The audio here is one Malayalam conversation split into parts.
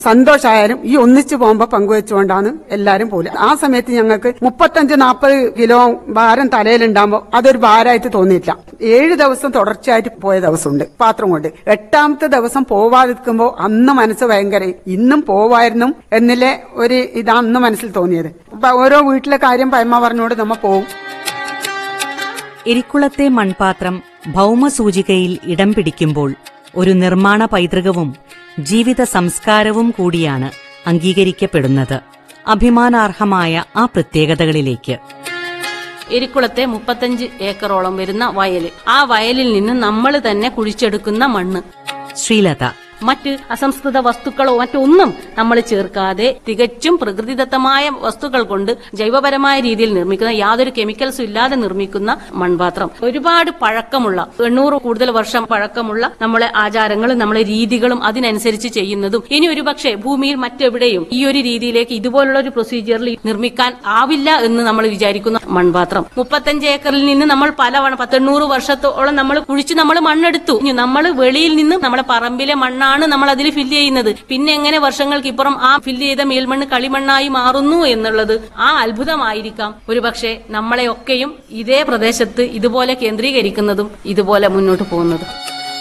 സന്തോഷമായാലും ഈ ഒന്നിച്ചു പോകുമ്പോ പങ്കുവെച്ചുകൊണ്ടാണ് എല്ലാരും പോലും ആ സമയത്ത് ഞങ്ങൾക്ക് മുപ്പത്തഞ്ച് നാൽപ്പത് കിലോ ഭാരം തലയിലുണ്ടാകുമ്പോ അതൊരു ഭാരമായിട്ട് തോന്നിയില്ല ഏഴ് ദിവസം തുടർച്ചയായിട്ട് പോയ ദിവസമുണ്ട് പാത്രം കൊണ്ട് എട്ടാമത്തെ ദിവസം പോവാതിരിക്കുമ്പോ അന്ന് മനസ്സ് ഭയങ്കര ഇന്നും പോവായിരുന്നു എന്നില്ലേ ഒരു ഇതാ അന്ന് മനസ്സിൽ തോന്നിയത് അപ്പൊ ഓരോ വീട്ടിലെ കാര്യം പയമ്മ പറഞ്ഞോട് നമ്മ പോവും എരിക്കുളത്തെ മൺപാത്രം ഭൗമസൂചികയിൽ ഇടം പിടിക്കുമ്പോൾ ഒരു നിർമ്മാണ പൈതൃകവും ജീവിത സംസ്കാരവും കൂടിയാണ് അംഗീകരിക്കപ്പെടുന്നത് അഭിമാനാർഹമായ ആ പ്രത്യേകതകളിലേക്ക് എരിക്കുളത്തെ മുപ്പത്തഞ്ച് ഏക്കറോളം വരുന്ന വയൽ ആ വയലിൽ നിന്ന് നമ്മൾ തന്നെ കുഴിച്ചെടുക്കുന്ന മണ്ണ് ശ്രീലത മറ്റ് അസംസ്കൃത വസ്തുക്കളോ മറ്റൊന്നും നമ്മൾ ചേർക്കാതെ തികച്ചും പ്രകൃതിദത്തമായ വസ്തുക്കൾ കൊണ്ട് ജൈവപരമായ രീതിയിൽ നിർമ്മിക്കുന്ന യാതൊരു കെമിക്കൽസും ഇല്ലാതെ നിർമ്മിക്കുന്ന മൺപാത്രം ഒരുപാട് പഴക്കമുള്ള എണ്ണൂറ് കൂടുതൽ വർഷം പഴക്കമുള്ള നമ്മളെ ആചാരങ്ങളും നമ്മളെ രീതികളും അതിനനുസരിച്ച് ചെയ്യുന്നതും ഇനി ഒരുപക്ഷെ ഭൂമിയിൽ മറ്റെവിടെയും ഈ ഒരു രീതിയിലേക്ക് ഇതുപോലുള്ള ഒരു പ്രൊസീജിയറിൽ നിർമ്മിക്കാൻ ആവില്ല എന്ന് നമ്മൾ വിചാരിക്കുന്ന മൺപാത്രം മുപ്പത്തഞ്ച് ഏക്കറിൽ നിന്ന് നമ്മൾ പല വണ- പത്തെണ്ണൂറ് വർഷത്തോളം നമ്മൾ കുഴിച്ച് നമ്മൾ മണ്ണെടുത്തു ഇനി നമ്മൾ വെളിയിൽ നിന്ന് നമ്മളെ പറമ്പിലെ മണ്ണാണ് നമ്മൾ അതിൽ ഫില്ല് ചെയ്യുന്നത് പിന്നെ എങ്ങനെ വർഷങ്ങൾക്ക് ഇപ്പുറം ആ ഫില്ല് ചെയ്ത മേൽമണ്ണ് കളിമണ്ണായി മാറുന്നു എന്നുള്ളത് ആ അത്ഭുതമായിരിക്കാം ഒരുപക്ഷെ നമ്മളെയൊക്കെയും ഇതേ പ്രദേശത്ത് ഇതുപോലെ കേന്ദ്രീകരിക്കുന്നതും ഇതുപോലെ മുന്നോട്ട് പോകുന്നതും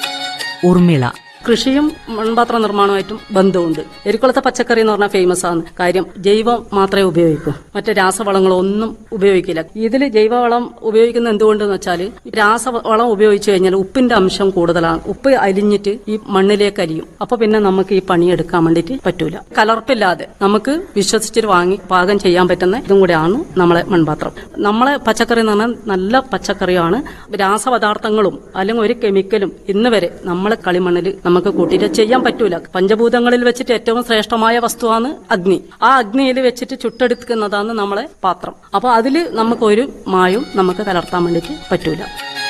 ഉർമിള കൃഷിയും മൺപാത്ര നിർമ്മാണമായിട്ടും ബന്ധമുണ്ട് എരിക്കുളത്തെ പച്ചക്കറി എന്ന് പറഞ്ഞാൽ ഫേമസ് ആണ് കാര്യം ജൈവം മാത്രമേ ഉപയോഗിക്കൂ മറ്റു രാസവളങ്ങളൊന്നും ഉപയോഗിക്കില്ല ഇതിൽ ജൈവവളം ഉപയോഗിക്കുന്ന എന്തുകൊണ്ടെന്ന് വെച്ചാൽ രാസവളം ഉപയോഗിച്ചു കഴിഞ്ഞാൽ ഉപ്പിന്റെ അംശം കൂടുതലാണ് ഉപ്പ് അലിഞ്ഞിട്ട് ഈ മണ്ണിലേക്ക് അലിയും അപ്പൊ പിന്നെ നമുക്ക് ഈ പണിയെടുക്കാൻ വേണ്ടിയിട്ട് പറ്റൂല കലർപ്പില്ലാതെ നമുക്ക് വിശ്വസിച്ചിട്ട് വാങ്ങി പാകം ചെയ്യാൻ പറ്റുന്ന ഇതും കൂടെയാണ് നമ്മളെ മൺപാത്രം നമ്മളെ പച്ചക്കറി എന്ന് പറഞ്ഞാൽ നല്ല പച്ചക്കറിയാണ് രാസപദാർത്ഥങ്ങളും അല്ലെങ്കിൽ ഒരു കെമിക്കലും ഇന്ന് വരെ നമ്മളെ കളിമണ്ണിൽ നമുക്ക് കൂട്ടിയിട്ട് ചെയ്യാൻ പറ്റൂല പഞ്ചഭൂതങ്ങളിൽ വെച്ചിട്ട് ഏറ്റവും ശ്രേഷ്ഠമായ വസ്തുവാണ് അഗ്നി ആ അഗ്നിയിൽ വെച്ചിട്ട് ചുട്ടെടുക്കുന്നതാണ് നമ്മളെ പാത്രം അപ്പൊ അതിൽ നമുക്കൊരു മായും നമുക്ക് കലർത്താൻ വേണ്ടിയിട്ട് പറ്റൂല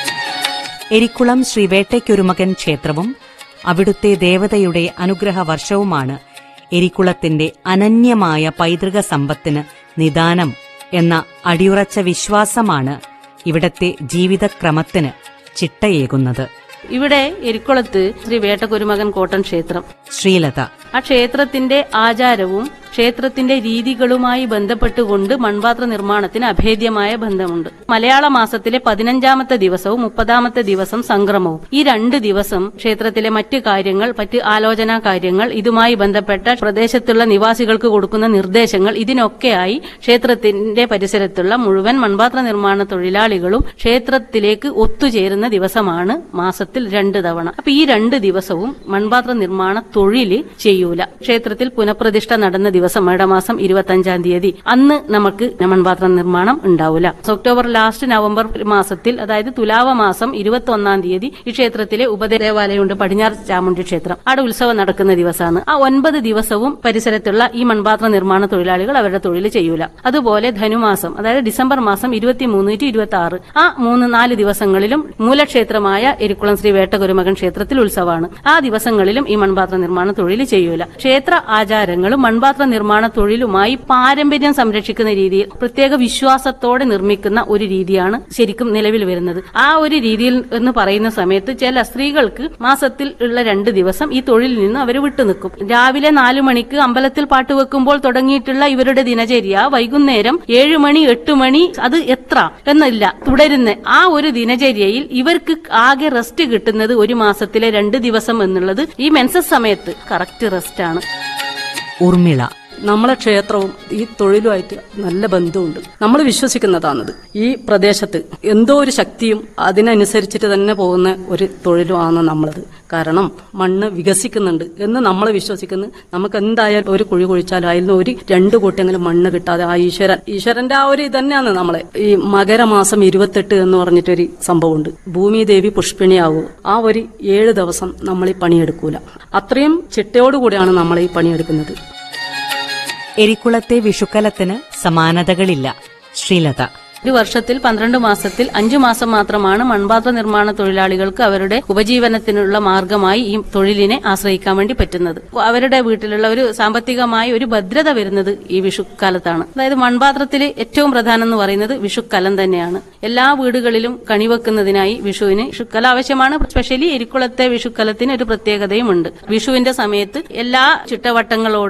എരിക്കുളം ശ്രീ വേട്ടയ്ക്കൊരുമകൻ ക്ഷേത്രവും അവിടുത്തെ ദേവതയുടെ അനുഗ്രഹ വർഷവുമാണ് എരിക്കുളത്തിന്റെ അനന്യമായ പൈതൃക സമ്പത്തിന് നിദാനം എന്ന അടിയുറച്ച വിശ്വാസമാണ് ഇവിടത്തെ ജീവിതക്രമത്തിന് ചിട്ടയേകുന്നത് ഇവിടെ എരിക്കുളത്ത് ശ്രീ വേട്ടക്കുരുമകൻ കോട്ടൺ ക്ഷേത്രം ശ്രീലത ആ ക്ഷേത്രത്തിന്റെ ആചാരവും ക്ഷേത്രത്തിന്റെ രീതികളുമായി ബന്ധപ്പെട്ടുകൊണ്ട് മൺപാത്ര നിർമ്മാണത്തിന് അഭേദ്യമായ ബന്ധമുണ്ട് മലയാള മാസത്തിലെ പതിനഞ്ചാമത്തെ ദിവസവും മുപ്പതാമത്തെ ദിവസം സംക്രമവും ഈ രണ്ട് ദിവസം ക്ഷേത്രത്തിലെ മറ്റ് കാര്യങ്ങൾ മറ്റ് ആലോചനാ കാര്യങ്ങൾ ഇതുമായി ബന്ധപ്പെട്ട പ്രദേശത്തുള്ള നിവാസികൾക്ക് കൊടുക്കുന്ന നിർദ്ദേശങ്ങൾ ഇതിനൊക്കെയായി ക്ഷേത്രത്തിന്റെ പരിസരത്തുള്ള മുഴുവൻ മൺപാത്ര നിർമ്മാണ തൊഴിലാളികളും ക്ഷേത്രത്തിലേക്ക് ഒത്തുചേരുന്ന ദിവസമാണ് മാസത്തിൽ രണ്ട് തവണ അപ്പൊ ഈ രണ്ട് ദിവസവും മൺപാത്ര നിർമ്മാണ തൊഴില് ചെയ്യൂല ക്ഷേത്രത്തിൽ പുനഃപ്രതിഷ്ഠ നടന്ന ദിവസം മേടമാസം ഇരുപത്തഞ്ചാം തീയതി അന്ന് നമുക്ക് മൺപാത്ര നിർമ്മാണം ഉണ്ടാവില്ല ഒക്ടോബർ ലാസ്റ്റ് നവംബർ മാസത്തിൽ അതായത് തുലാവ മാസം ഇരുപത്തി ഒന്നാം തീയതി ഈ ക്ഷേത്രത്തിലെ ഉപദേവാലയമുണ്ട് പടിഞ്ഞാറ് ചാമുണ്ഡി ക്ഷേത്രം അവിടെ ഉത്സവം നടക്കുന്ന ദിവസമാണ് ആ ഒൻപത് ദിവസവും പരിസരത്തുള്ള ഈ മൺപാത്ര നിർമ്മാണ തൊഴിലാളികൾ അവരുടെ തൊഴിൽ ചെയ്യൂല അതുപോലെ ധനുമാസം അതായത് ഡിസംബർ മാസം ഇരുപത്തിമൂന്ന് ടു ഇരുപത്തി ആറ് ആ മൂന്ന് നാല് ദിവസങ്ങളിലും മൂലക്ഷേത്രമായ എരിക്കുളം ശ്രീ വേട്ടകുരുമകൻ ക്ഷേത്രത്തിൽ ഉത്സവമാണ് ആ ദിവസങ്ങളിലും ഈ മൺപാത്ര നിർമ്മാണ തൊഴിൽ ചെയ്യൂല ക്ഷേത്ര ആചാരങ്ങളും മൺപാത്ര നിർമ്മാണ തൊഴിലുമായി പാരമ്പര്യം സംരക്ഷിക്കുന്ന രീതിയിൽ പ്രത്യേക വിശ്വാസത്തോടെ നിർമ്മിക്കുന്ന ഒരു രീതിയാണ് ശരിക്കും നിലവിൽ വരുന്നത് ആ ഒരു രീതിയിൽ എന്ന് പറയുന്ന സമയത്ത് ചില സ്ത്രീകൾക്ക് മാസത്തിൽ ഉള്ള രണ്ട് ദിവസം ഈ തൊഴിലിൽ നിന്ന് അവർ വിട്ടുനിൽക്കും രാവിലെ നാലു മണിക്ക് അമ്പലത്തിൽ പാട്ട് വെക്കുമ്പോൾ തുടങ്ങിയിട്ടുള്ള ഇവരുടെ ദിനചര്യ വൈകുന്നേരം ഏഴു മണി എട്ട് മണി അത് എത്ര എന്നില്ല തുടരുന്ന ആ ഒരു ദിനചര്യയിൽ ഇവർക്ക് ആകെ റെസ്റ്റ് കിട്ടുന്നത് ഒരു മാസത്തിലെ രണ്ട് ദിവസം എന്നുള്ളത് ഈ മെൻസസ് സമയത്ത് കറക്റ്റ് റെസ്റ്റ് ആണ് ഉർമിള നമ്മളെ ക്ഷേത്രവും ഈ തൊഴിലുമായിട്ട് നല്ല ബന്ധമുണ്ട് നമ്മൾ വിശ്വസിക്കുന്നതാണത് ഈ പ്രദേശത്ത് എന്തോ ഒരു ശക്തിയും അതിനനുസരിച്ചിട്ട് തന്നെ പോകുന്ന ഒരു തൊഴിലുമാണ് നമ്മളത് കാരണം മണ്ണ് വികസിക്കുന്നുണ്ട് എന്ന് നമ്മൾ വിശ്വസിക്കുന്നു നമുക്ക് എന്തായാലും ഒരു കുഴി കുഴിച്ചാലും അതിൽ നിന്ന് ഒരു രണ്ട് കൂട്ടെങ്കിലും മണ്ണ് കിട്ടാതെ ആ ഈശ്വരൻ ഈശ്വരന്റെ ആ ഒരു ഇതന്നെയാണ് നമ്മളെ ഈ മകരമാസം ഇരുപത്തെട്ട് എന്ന് പറഞ്ഞിട്ടൊരു സംഭവമുണ്ട് ഭൂമി ദേവി പുഷ്പിണിയാവും ആ ഒരു ഏഴ് ദിവസം നമ്മൾ ഈ പണിയെടുക്കൂല അത്രയും ചിട്ടയോടുകൂടിയാണ് നമ്മൾ ഈ പണിയെടുക്കുന്നത് എരിക്കുളത്തെ വിഷുക്കലത്തിന് സമാനതകളില്ല ശ്രീലത ഒരു വർഷത്തിൽ പന്ത്രണ്ട് മാസത്തിൽ അഞ്ചു മാസം മാത്രമാണ് മൺപാത്ര നിർമ്മാണ തൊഴിലാളികൾക്ക് അവരുടെ ഉപജീവനത്തിനുള്ള മാർഗമായി ഈ തൊഴിലിനെ ആശ്രയിക്കാൻ വേണ്ടി പറ്റുന്നത് അവരുടെ വീട്ടിലുള്ള ഒരു സാമ്പത്തികമായ ഒരു ഭദ്രത വരുന്നത് ഈ വിഷുക്കാലത്താണ് അതായത് മൺപാത്രത്തിൽ ഏറ്റവും പ്രധാനം എന്ന് പറയുന്നത് വിഷുക്കലം തന്നെയാണ് എല്ലാ വീടുകളിലും കണിവെക്കുന്നതിനായി വിഷുവിന് വിഷുക്കല ആവശ്യമാണ് സ്പെഷ്യലി എരിക്കുളത്തെ വിഷുക്കലത്തിന് ഒരു പ്രത്യേകതയും ഉണ്ട് വിഷുവിന്റെ സമയത്ത് എല്ലാ ചുട്ടവട്ടങ്ങളോടും